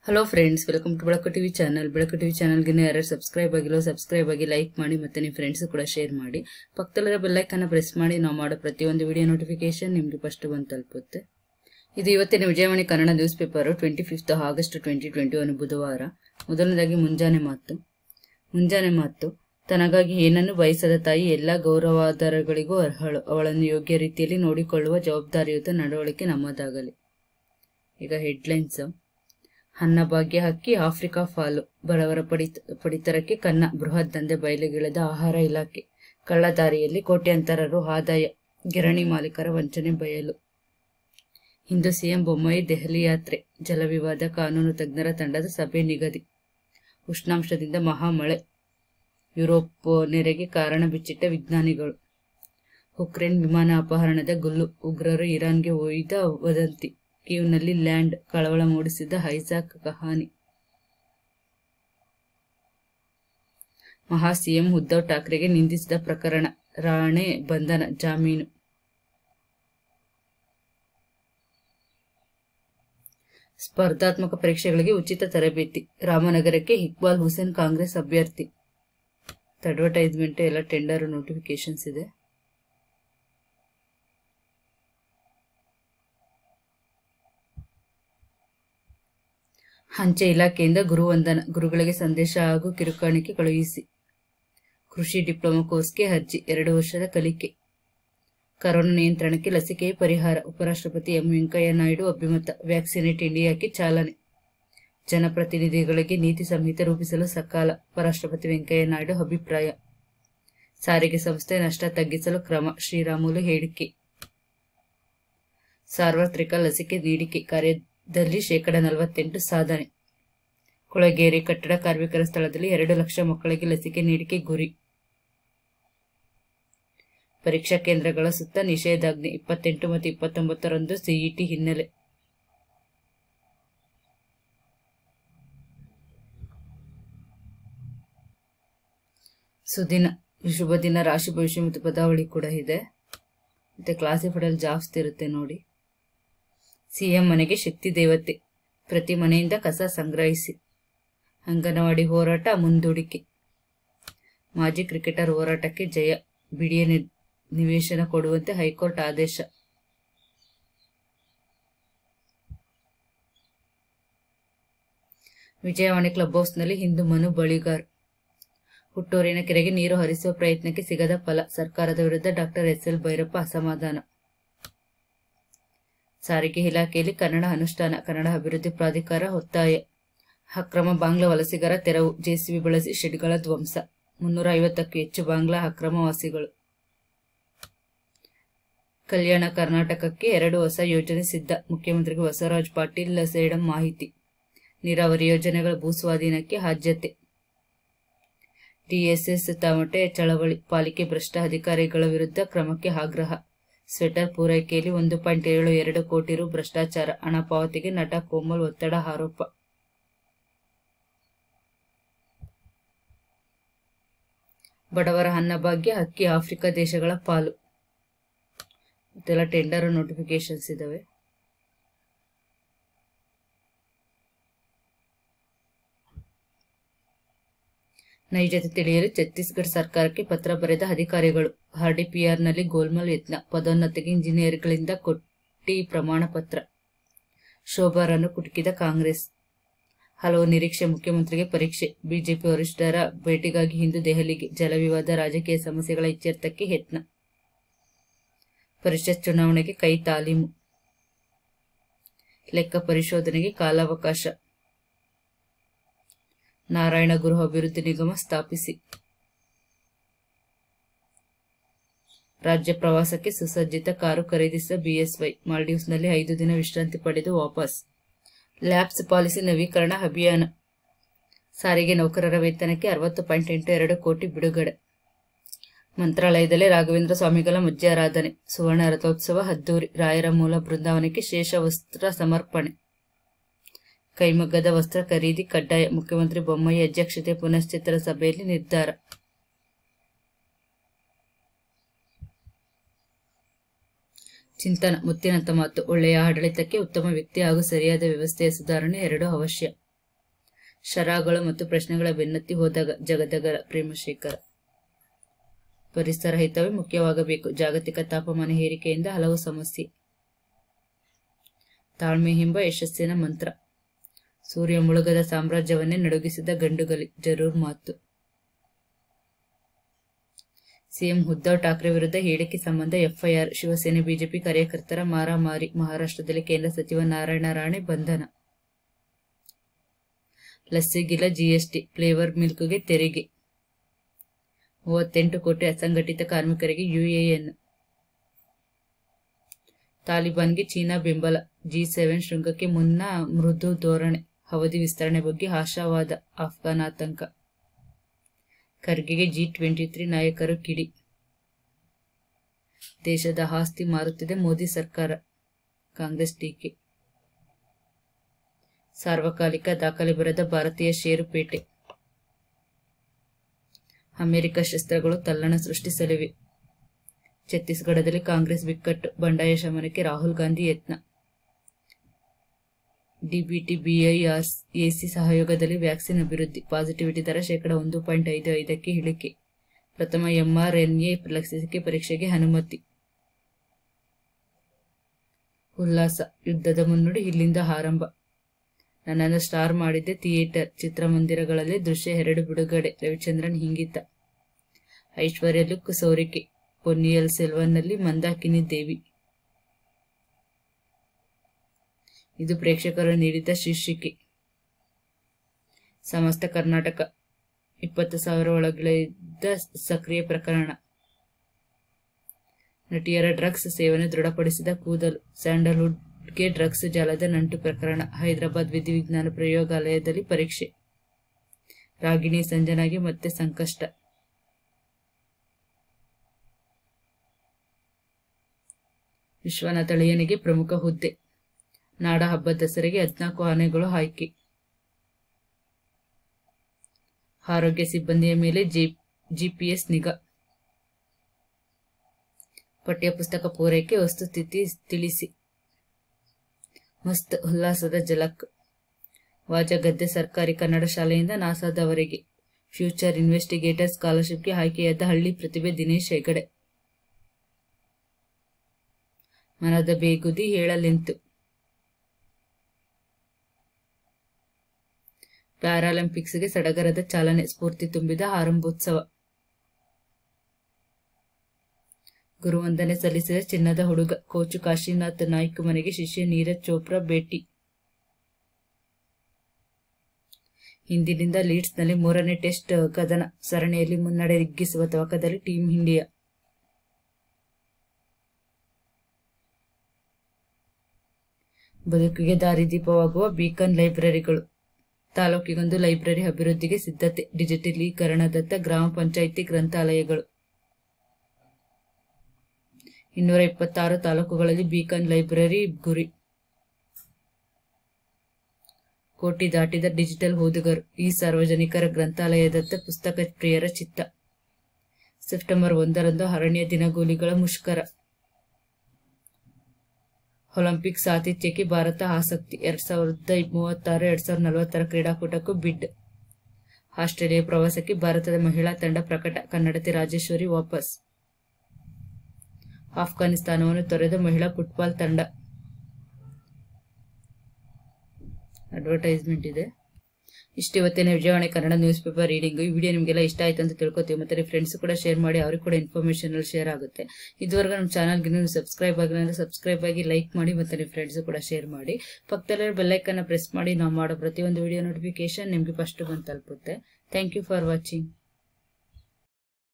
hello friends welcome to Belaku TV channel Belaku TV ಚಾನಲ್ಗೆ ಯಾರು subscribe ಆಗಿಲ್ಲ ಸಬ್ಸ್ಕ್ರೈಬ್ ಆಗಿ ಲೈಕ್ ಮಾಡಿ ಮತ್ತೆ ನಿಮ್ಮ ಫ್ರೆಂಡ್ಸ್ ಕೂಡ ಶೇರ್ ಮಾಡಿ ಪಕ್ಕದಲ್ಲಿರೋ ಬೆಲ್ಲೈಕನ್ನ ಪ್ರೆಸ್ ಮಾಡಿ ನಾವು ಮಾಡೋ ಪ್ರತಿಯೊಂದು ವಿಡಿಯೋ ನೋಟಿಫಿಕೇಶನ್ ನಿಮಗೆ ಫಸ್ಟ್ ಬಂದು ತಲುಪುತ್ತೆ ಇದು ಇವತ್ತಿನ Vijayavani Kannada news paper twenty fifth August twenty twenty one ಬುಧವಾರ ಮೊದಲನೇದಾಗಿ ಮುಂಜಾನೆ ಮಾತು ಮುಂಜಾನೆ ಮಾತು ತನಗಾಗಿ ಏನನ್ನು ಬಯಸದ ತಾಯಿ ಎಲ್ಲ ಗೌರವಾಧಾರಗಳಿಗೂ ಅರ್ಹಳು ಅವಳನ್ನು ಯೋಗ್ಯ ರೀತಿಯಲ್ಲಿ ನೋಡಿಕೊಳ್ಳುವ ಜವಾಬ್ದಾರಿಯುತ ನಡವಳಿಕೆ ನಮ್ಮದಾಗಲಿ ಈಗ ಹೆಡ್ಲೈನ್ಸ್ ಅನ್ನಭಾಗ್ಯ ಹಕ್ಕಿ ಆಫ್ರಿಕಾ ಫಾಲು ಬಡವರ ಪಡಿತ ಪಡಿತರಕ್ಕೆ ಕನ್ನ ಬೃಹತ್ ದಂಧೆ ಬಯಲಿಗಿಳಿದ ಆಹಾರ ಇಲಾಖೆ ಕಳ್ಳದಾರಿಯಲ್ಲಿ ಕೋಟ್ಯಾಂತರ ರು ಆದಾಯ ಗಿರಣಿ ಮಾಲೀಕರ ವಂಚನೆ ಬಯಲು ಇಂದು ಸಿಎಂ ಬೊಮ್ಮಾಯಿ ದೆಹಲಿ ಯಾತ್ರೆ ಜಲವಿವಾದ ಕಾನೂನು ತಜ್ಞರ ತಂಡದ ಸಭೆ ನಿಗದಿ ಉಷ್ಣಾಂಶದಿಂದ ಮಹಾಮಳೆ ಯುರೋಪ್ ನೆರೆಗೆ ಕಾರಣ ಬಿಚ್ಚಿಟ್ಟ ವಿಜ್ಞಾನಿಗಳು ಉಕ್ರೇನ್ ವಿಮಾನ ಅಪಹರಣದ ಗುಲ್ಲು ಉಗ್ರರು ಇರಾನ್ಗೆ ಒಯ್ದ ವದಂತಿ ಕೀವ್ನಲ್ಲಿ ಲ್ಯಾಂಡ್ ಕಳವಳ ಮೂಡಿಸಿದ ಹೈಜಾಕ್ ಕಹಾನಿ ಮಹಾ ಸಿಎಂ ಉದ್ಧವ್ ಠಾಕ್ರೆಗೆ ನಿಂದಿಸಿದ ಪ್ರಕರಣ ರಾಣೆ ಬಂಧನ ಜಾಮೀನು ಸ್ಪರ್ಧಾತ್ಮಕ ಪರೀಕ್ಷೆಗಳಿಗೆ ಉಚಿತ ತರಬೇತಿ ರಾಮನಗರಕ್ಕೆ ಇಕ್ಬಾಲ್ ಹುಸೇನ್ ಕಾಂಗ್ರೆಸ್ ಅಭ್ಯರ್ಥಿ ಅಡ್ವರ್ಟೈಸ್ಮೆಂಟ್ ಎಲ್ಲ ಟೆಂಡರ್ ನೋಟಿಫಿಕೇಶನ್ಸ್ ಇದೆ ಅಂಚೆ ಇಲಾಖೆಯಿಂದ ಗುರುವಂದನ ಗುರುಗಳಿಗೆ ಸಂದೇಶ ಹಾಗೂ ಕಿರುಕಾಣಿಕೆ ಕಳುಹಿಸಿ ಕೃಷಿ ಡಿಪ್ಲೊಮಾ ಕೋರ್ಸ್ಗೆ ಅರ್ಜಿ ಎರಡು ವರ್ಷದ ಕಲಿಕೆ ಕರೋನಾ ನಿಯಂತ್ರಣಕ್ಕೆ ಲಸಿಕೆಯೇ ಪರಿಹಾರ ಉಪರಾಷ್ಟ್ರಪತಿ ಎಂ ವೆಂಕಯ್ಯ ನಾಯ್ಡು ಅಭಿಮತ ವ್ಯಾಕ್ಸಿನೇಟ್ ಇಂಡಿಯಾಕ್ಕೆ ಚಾಲನೆ ಜನಪ್ರತಿನಿಧಿಗಳಿಗೆ ನೀತಿ ಸಂಹಿತೆ ರೂಪಿಸಲು ಸಕಾಲ ಉಪರಾಷ್ಟ್ರಪತಿ ವೆಂಕಯ್ಯ ನಾಯ್ಡು ಅಭಿಪ್ರಾಯ ಸಾರಿಗೆ ಸಂಸ್ಥೆ ನಷ್ಟ ತಗ್ಗಿಸಲು ಕ್ರಮ ಶ್ರೀರಾಮುಲು ಹೇಳಿಕೆ ಸಾರ್ವತ್ರಿಕ ಲಸಿಕೆ ನೀಡಿಕೆ ಕಾರ್ಯದಲ್ಲಿ ಶೇಕಡ ನಲವತ್ತೆಂಟು ಸಾಧನೆ ಕೊಳಗೇರಿ ಕಟ್ಟಡ ಕಾರ್ಮಿಕರ ಸ್ಥಳದಲ್ಲಿ ಎರಡು ಲಕ್ಷ ಮಕ್ಕಳಿಗೆ ಲಸಿಕೆ ನೀಡಿಕೆ ಗುರಿ ಪರೀಕ್ಷಾ ಕೇಂದ್ರಗಳ ಸುತ್ತ ನಿಷೇಧಾಜ್ಞೆ ಇಪ್ಪತ್ತೆಂಟು ಮತ್ತು ಇಪ್ಪತ್ತೊಂಬತ್ತರಂದು ಸಿಇಟಿ ಹಿನ್ನೆಲೆ ಸುದಿನ ಶುಭ ದಿನ ರಾಶಿ ಭವಿಷ್ಯ ಮತ್ತು ಪದಾವಳಿ ಕೂಡ ಇದೆ ಮತ್ತೆ ಕ್ಲಾಸಿಫೈಡಲ್ಲಿ ಜಾಸ್ತಿ ಇರುತ್ತೆ ನೋಡಿ ಸಿಎಂ ಮನೆಗೆ ಶಕ್ತಿ ದೇವತೆ ಪ್ರತಿ ಮನೆಯಿಂದ ಕಸ ಸಂಗ್ರಹಿಸಿ ಅಂಗನವಾಡಿ ಹೋರಾಟ ಮುಂದೂಡಿಕೆ ಮಾಜಿ ಕ್ರಿಕೆಟರ್ ಹೋರಾಟಕ್ಕೆ ಜಯ ಬಿಡಿಯ ನಿವೇಶನ ಕೊಡುವಂತೆ ಹೈಕೋರ್ಟ್ ಆದೇಶ ವಿಜಯವಾಣಿ ಕ್ಲಬ್ ಹೌಸ್ನಲ್ಲಿ ಹಿಂದೂ ಮನು ಬಳಿಗಾರ್ ಹುಟ್ಟೂರಿನ ಕೆರೆಗೆ ನೀರು ಹರಿಸುವ ಪ್ರಯತ್ನಕ್ಕೆ ಸಿಗದ ಫಲ ಸರ್ಕಾರದ ವಿರುದ್ಧ ಡಾಕ್ಟರ್ ಎಸ್ ಎಲ್ ಭೈರಪ್ಪ ಅಸಮಾಧಾನ ಸಾರಿಗೆ ಇಲಾಖೆಯಲ್ಲಿ ಕನ್ನಡ ಅನುಷ್ಠಾನ ಕನ್ನಡ ಅಭಿವೃದ್ಧಿ ಪ್ರಾಧಿಕಾರ ಒತ್ತಾಯ ಅಕ್ರಮ ಬಾಂಗ್ಲಾ ವಲಸಿಗರ ತೆರವು ಜೆಸಿಬಿ ಬಳಸಿ ಶೆಡ್ಗಳ ಧ್ವಂಸ ಮುನ್ನೂರ ಐವತ್ತಕ್ಕೂ ಹೆಚ್ಚು ಬಾಂಗ್ಲಾ ಅಕ್ರಮವಾಸಿಗಳು ಕಲ್ಯಾಣ ಕರ್ನಾಟಕಕ್ಕೆ ಎರಡು ಹೊಸ ಯೋಜನೆ ಸಿದ್ಧ ಮುಖ್ಯಮಂತ್ರಿಗೆ ಬಸವರಾಜ್ ಪಾಟೀಲ್ ಸೇಡಂ ಮಾಹಿತಿ ನೀರಾವರಿ ಯೋಜನೆಗಳ ಭೂಸ್ವಾಧೀನಕ್ಕೆ ಆದ್ಯತೆ ಡಿಎಸ್ಎಸ್ ತಮಟೆ ಚಳವಳಿ ಪಾಲಿಕೆ ಭ್ರಷ್ಟ ಅಧಿಕಾರಿಗಳ ವಿರುದ್ಧ ಕ್ರಮಕ್ಕೆ ಆಗ್ರಹ ಸ್ವೆಟರ್ ಪೂರೈಕೆಯಲ್ಲಿ ಒಂದು ಪಾಯಿಂಟ್ ಏಳು ಎರಡು ಕೋಟಿ ರು ಭ್ರಷ್ಟಾಚಾರ ಹಣ ಪಾವತಿಗೆ ನಟ ಕೋಮಲ್ ಒತ್ತಡ ಆರೋಪ ಬಡವರ ಅನ್ನಭಾಗ್ಯ ಅಕ್ಕಿ ಆಫ್ರಿಕಾ ದೇಶಗಳ ಪಾಲು ಮತ್ತೆಲ್ಲ ಟೆಂಡರ್ ನೋಟಿಫಿಕೇಶನ್ಸ್ ಇದಾವೆ ನೈಜತೆ ತಿಳಿಯಲು ಛತ್ತೀಸ್ಗಢ ಸರ್ಕಾರಕ್ಕೆ ಪತ್ರ ಬರೆದ ಅಧಿಕಾರಿಗಳು ಆರ್ಡಿಪಿಆರ್ನಲ್ಲಿ ಗೋಲ್ಮಾಲ್ ಯತ್ನ ಪದೋನ್ನತಿಗೆ ಇಂಜಿನಿಯರ್ಗಳಿಂದ ಕೊಟ್ಟಿ ಪ್ರಮಾಣ ಪತ್ರ ಶೋಭಾರನ್ನು ಕುಟುಕಿದ ಕಾಂಗ್ರೆಸ್ ಹಲವು ನಿರೀಕ್ಷೆ ಮುಖ್ಯಮಂತ್ರಿಗೆ ಪರೀಕ್ಷೆ ಬಿಜೆಪಿ ವರಿಷ್ಠರ ಭೇಟಿಗಾಗಿ ಇಂದು ದೆಹಲಿಗೆ ಜಲವಿವಾದ ರಾಜಕೀಯ ಸಮಸ್ಯೆಗಳ ಇತ್ಯರ್ಥಕ್ಕೆ ಯತ್ನ ಪರಿಷತ್ ಚುನಾವಣೆಗೆ ಕೈ ತಾಲೀಮು ಲೆಕ್ಕ ಪರಿಶೋಧನೆಗೆ ಕಾಲಾವಕಾಶ ನಾರಾಯಣ ಗುರು ಅಭಿವೃದ್ಧಿ ನಿಗಮ ಸ್ಥಾಪಿಸಿ ರಾಜ್ಯ ಪ್ರವಾಸಕ್ಕೆ ಸುಸಜ್ಜಿತ ಕಾರು ಖರೀದಿಸಿದ ಬಿಎಸ್ವೈ ಮಾಲ್ಡೀವ್ಸ್ನಲ್ಲಿ ಐದು ದಿನ ವಿಶ್ರಾಂತಿ ಪಡೆದು ವಾಪಸ್ ಲ್ಯಾಬ್ಸ್ ಪಾಲಿಸಿ ನವೀಕರಣ ಅಭಿಯಾನ ಸಾರಿಗೆ ನೌಕರರ ವೇತನಕ್ಕೆ ಅರವತ್ತು ಪಾಯಿಂಟ್ ಎಂಟು ಎರಡು ಕೋಟಿ ಬಿಡುಗಡೆ ಮಂತ್ರಾಲಯದಲ್ಲಿ ರಾಘವೇಂದ್ರ ಸ್ವಾಮಿಗಳ ಮಜ್ಜಾರಾಧನೆ ಸುವರ್ಣ ರಥೋತ್ಸವ ಹದ್ದೂರಿ ರಾಯರ ಮೂಲ ಬೃಂದಾವನಕ್ಕೆ ಶೇಷ ವಸ್ತ್ರ ಸಮರ್ಪಣೆ ಕೈಮಗ್ಗದ ವಸ್ತ್ರ ಖರೀದಿ ಕಡ್ಡಾಯ ಮುಖ್ಯಮಂತ್ರಿ ಬೊಮ್ಮಾಯಿ ಅಧ್ಯಕ್ಷತೆ ಪುನಶ್ಚಿತ್ರ ಸಭೆಯಲ್ಲಿ ನಿರ್ಧಾರ ಚಿಂತನ ಮುತ್ತಿನಂತ ಮಾತು ಒಳ್ಳೆಯ ಆಡಳಿತಕ್ಕೆ ಉತ್ತಮ ವ್ಯಕ್ತಿ ಹಾಗೂ ಸರಿಯಾದ ವ್ಯವಸ್ಥೆಯ ಸುಧಾರಣೆ ಎರಡೂ ಅವಶ್ಯ ಶರಾಗಳು ಮತ್ತು ಪ್ರಶ್ನೆಗಳ ಬೆನ್ನತ್ತಿ ಹೋದಾಗ ಜಗದಗರ ಪ್ರೇಮಶೇಖರ ಪರಿಸರ ಹಿತವೇ ಮುಖ್ಯವಾಗಬೇಕು ಜಾಗತಿಕ ತಾಪಮಾನ ಏರಿಕೆಯಿಂದ ಹಲವು ಸಮಸ್ಯೆ ತಾಳ್ಮೆ ಎಂಬ ಯಶಸ್ಸಿನ ಮಂತ್ರ ಸೂರ್ಯ ಮುಳುಗದ ಸಾಮ್ರಾಜ್ಯವನ್ನೇ ನಡುಗಿಸಿದ ಗಂಡುಗಲಿ ಜರೂರ್ ಮಾತು ಸಿಎಂ ಉದ್ದವ್ ಠಾಕ್ರೆ ವಿರುದ್ಧ ಹೇಳಿಕೆ ಸಂಬಂಧ ಎಫ್ಐಆರ್ ಶಿವಸೇನೆ ಬಿಜೆಪಿ ಕಾರ್ಯಕರ್ತರ ಮಾರಾಮಾರಿ ಮಹಾರಾಷ್ಟ್ರದಲ್ಲಿ ಕೇಂದ್ರ ಸಚಿವ ನಾರಾಯಣ ರಾಣೆ ಬಂಧನ ಲಸ್ಸಿಗಿಲ್ಲ ಜಿಎಸ್ಟಿ ಫ್ಲೇವರ್ ಮಿಲ್ಕ್ಗೆ ತೆರಿಗೆ ಮೂವತ್ತೆಂಟು ಕೋಟಿ ಅಸಂಘಟಿತ ಕಾರ್ಮಿಕರಿಗೆ ಯುಎಎನ್ ತಾಲಿಬಾನ್ಗೆ ಚೀನಾ ಬೆಂಬಲ ಜಿ ಸೆವೆನ್ ಶೃಂಗಕ್ಕೆ ಮುನ್ನ ಮೃದು ಧೋರಣೆ ಅವಧಿ ವಿಸ್ತರಣೆ ಬಗ್ಗೆ ಆಶಾವಾದ ಅಫ್ಘಾನ್ ಆತಂಕ ಖರ್ಗೆಗೆ ಜಿ ಟ್ವೆಂಟಿ ತ್ರೀ ನಾಯಕರು ಕಿಡಿ ದೇಶದ ಆಸ್ತಿ ಮಾರುತ್ತಿದೆ ಮೋದಿ ಸರ್ಕಾರ ಕಾಂಗ್ರೆಸ್ ಟೀಕೆ ಸಾರ್ವಕಾಲಿಕ ದಾಖಲೆ ಬರೆದ ಭಾರತೀಯ ಷೇರುಪೇಟೆ ಅಮೆರಿಕ ಶಸ್ತ್ರಗಳು ತಲ್ಲಣ ಸೃಷ್ಟಿಸಲಿವೆ ಛತ್ತೀಸ್ಗಢದಲ್ಲಿ ಕಾಂಗ್ರೆಸ್ ಬಿಕ್ಕಟ್ಟು ಬಂಡಾಯ ಶಮನಕ್ಕೆ ರಾಹುಲ್ ಗಾಂಧಿ ಯತ್ನ ಡಿಬಿಟಿ ಬಿಐಆರ್ ಎಸಿ ಸಹಯೋಗದಲ್ಲಿ ವ್ಯಾಕ್ಸಿನ್ ಅಭಿವೃದ್ಧಿ ಪಾಸಿಟಿವಿಟಿ ದರ ಶೇಕಡ ಒಂದು ಪಾಯಿಂಟ್ ಐದು ಐದಕ್ಕೆ ಇಳಿಕೆ ಪ್ರಥಮ ಎಂಆರ್ಎನ್ಎ ಲಸಿಕೆ ಪರೀಕ್ಷೆಗೆ ಅನುಮತಿ ಉಲ್ಲಾಸ ಯುದ್ಧದ ಮುನ್ನುಡಿ ಇಲ್ಲಿಂದ ಆರಂಭ ನನ್ನನ್ನು ಸ್ಟಾರ್ ಮಾಡಿದ್ದೆ ಥಿಯೇಟರ್ ಚಿತ್ರಮಂದಿರಗಳಲ್ಲಿ ದೃಶ್ಯ ಎರಡು ಬಿಡುಗಡೆ ರವಿಚಂದ್ರನ್ ಹಿಂಗಿತ ಐಶ್ವರ್ಯ ಲುಕ್ ಸೋರಿಕೆ ಪೊನ್ನಿಯಲ್ ಸೆಲ್ವನ್ನಲ್ಲಿ ಮಂದಾಕಿನಿ ದೇವಿ ಇದು ಪ್ರೇಕ್ಷಕರು ನೀಡಿದ ಶೀರ್ಷಿಕೆ ಸಮಸ್ತ ಕರ್ನಾಟಕ ಇಪ್ಪತ್ತು ಸಾವಿರ ಒಳಗಿಳಿದ ಸಕ್ರಿಯ ಪ್ರಕರಣ ನಟಿಯರ ಡ್ರಗ್ಸ್ ಸೇವನೆ ದೃಢಪಡಿಸಿದ ಕೂದಲು ಸ್ಯಾಂಡಲ್ವುಡ್ಗೆ ಡ್ರಗ್ಸ್ ಜಾಲದ ನಂಟು ಪ್ರಕರಣ ಹೈದರಾಬಾದ್ ವಿಧಿವಿಜ್ಞಾನ ಪ್ರಯೋಗಾಲಯದಲ್ಲಿ ಪರೀಕ್ಷೆ ರಾಗಿಣಿ ಸಂಜನಾಗೆ ಮತ್ತೆ ಸಂಕಷ್ಟ ವಿಶ್ವನಾಥ ಅಳಿಯನಿಗೆ ಪ್ರಮುಖ ಹುದ್ದೆ ನಾಡ ಹಬ್ಬ ದಸರೆಗೆ ಹದಿನಾಲ್ಕು ಆನೆಗಳು ಆಯ್ಕೆ ಆರೋಗ್ಯ ಸಿಬ್ಬಂದಿಯ ಮೇಲೆ ಜಿಪಿಎಸ್ ನಿಗಾ ಪಠ್ಯಪುಸ್ತಕ ಪೂರೈಕೆ ವಸ್ತುಸ್ಥಿತಿ ತಿಳಿಸಿ ಮಸ್ತ್ ಉಲ್ಲಾಸದ ಜಲಕ್ ವಾಜಗದ್ದೆ ಸರ್ಕಾರಿ ಕನ್ನಡ ಶಾಲೆಯಿಂದ ನಾಸಾದವರೆಗೆ ಫ್ಯೂಚರ್ ಇನ್ವೆಸ್ಟಿಗೇಟರ್ ಸ್ಕಾಲರ್ಶಿಪ್ಗೆ ಆಯ್ಕೆಯಾದ ಹಳ್ಳಿ ಪ್ರತಿಭೆ ದಿನೇಶ್ ಹೆಗಡೆ ಮನದ ಬೇಗುದಿ ಹೇಳಲೆಂತು ಪ್ಯಾರಾಲಿಂಪಿಕ್ಸ್ಗೆ ಸಡಗರದ ಚಾಲನೆ ಸ್ಫೂರ್ತಿ ತುಂಬಿದ ಆರಂಭೋತ್ಸವ ಗುರುವಂದನೆ ಸಲ್ಲಿಸಿದ ಚಿನ್ನದ ಹುಡುಗ ಕೋಚು ಕಾಶಿನಾಥ್ ನಾಯ್ಕ್ ಮನೆಗೆ ಶಿಷ್ಯ ನೀರಜ್ ಚೋಪ್ರಾ ಭೇಟಿ ಇಂದಿನಿಂದ ಲೀಡ್ಸ್ನಲ್ಲಿ ಮೂರನೇ ಟೆಸ್ಟ್ ಕದನ ಸರಣಿಯಲ್ಲಿ ಮುನ್ನಡೆ ಹಿಗ್ಗಿಸುವ ತವಕದಲ್ಲಿ ಟೀಂ ಇಂಡಿಯಾ ಬದುಕಿಗೆ ದಾರಿದೀಪವಾಗುವ ಬೀಕನ್ ಲೈಬ್ರರಿಗಳು ತಾಲೂಕಿಗೊಂದು ಲೈಬ್ರರಿ ಅಭಿವೃದ್ಧಿಗೆ ಸಿದ್ಧತೆ ಡಿಜಿಟಲೀಕರಣದತ್ತ ಗ್ರಾಮ ಪಂಚಾಯಿತಿ ಗ್ರಂಥಾಲಯಗಳು ಇನ್ನೂರ ಇಪ್ಪತ್ತಾರು ತಾಲೂಕುಗಳಲ್ಲಿ ಬೀಕನ್ ಲೈಬ್ರರಿ ಗುರಿ ಕೋಟಿ ದಾಟಿದ ಡಿಜಿಟಲ್ ಓದುಗರು ಈ ಸಾರ್ವಜನಿಕರ ಗ್ರಂಥಾಲಯದತ್ತ ಪುಸ್ತಕ ಪ್ರಿಯರ ಚಿತ್ತ ಸೆಪ್ಟೆಂಬರ್ ಒಂದರಂದು ಅರಣ್ಯ ದಿನಗೂಲಿಗಳ ಮುಷ್ಕರ ಒಲಿಂಪಿಕ್ಸ್ ಆತಿಥ್ಯಕ್ಕೆ ಭಾರತ ಆಸಕ್ತಿ ಎರಡ್ ಸಾವಿರದ ಮೂವತ್ತಾರು ಎರಡ್ ಸಾವಿರದ ನಲವತ್ತರ ಕ್ರೀಡಾಕೂಟಕ್ಕೂ ಬಿಡ್ ಆಸ್ಟ್ರೇಲಿಯಾ ಪ್ರವಾಸಕ್ಕೆ ಭಾರತದ ಮಹಿಳಾ ತಂಡ ಪ್ರಕಟ ಕನ್ನಡತಿ ರಾಜೇಶ್ವರಿ ವಾಪಸ್ ಆಫ್ಘಾನಿಸ್ತಾನವನ್ನು ತೊರೆದ ಮಹಿಳಾ ಫುಟ್ಬಾಲ್ ತಂಡ ಅಡ್ವರ್ಟೈಸ್ಮೆಂಟ್ ಇದೆ ಇಷ್ಟು ಇವತ್ತಿನ Vijayavani Kannada news paper reading ಈ ವಿಡಿಯೋ ನಿಮಗೆಲ್ಲ ಇಷ್ಟ ಆಯ್ತು ಅಂತ ತಿಳ್ಕೊತೀವಿ ಮತ್ತೆ ಫ್ರೆಂಡ್ಸ್ ಕೂಡ ಶೇರ್ ಮಾಡಿ ಅವ್ರಿಗೆ ಕೂಡ ಇನ್ಫಾರ್ಮೇಶನ್ ಶೇರ್ ಆಗುತ್ತೆ ಇದುವರೆಗೂ ನಮ್ಮ ಚಾನಲ್ಗೆ ನೀವು ಸಬ್ಸ್ಕ್ರೈಬ್ ಆಗಿಲ್ಲ ಅಂದ್ರೆ ಸಬ್ಸ್ಕ್ರೈಬ್ ಆಗಿ ಲೈಕ್ ಮಾಡಿ ಮತ್ತೆ ನಿಮ್ಮ ಫ್ರೆಂಡ್ಸ್ ಕೂಡ ಶೇರ್ ಮಾಡಿ ಪಕ್ಕದಲ್ಲಿರೋ ಬೆಲ್ಲೈಕನ್ನ ಪ್ರೆಸ್ ಮಾಡಿ ನಾವು ಮಾಡೋ ಪ್ರತಿಯೊಂದು ವಿಡಿಯೋ ನೋಟಿಫಿಕೇಶನ್ ನಿಮಗೆ ಫಸ್ಟ್ ಬಂದು ತಲುಪುತ್ತೆ ಥ್ಯಾಂಕ್ ಯು ಫಾರ್ ವಾಚಿಂಗ್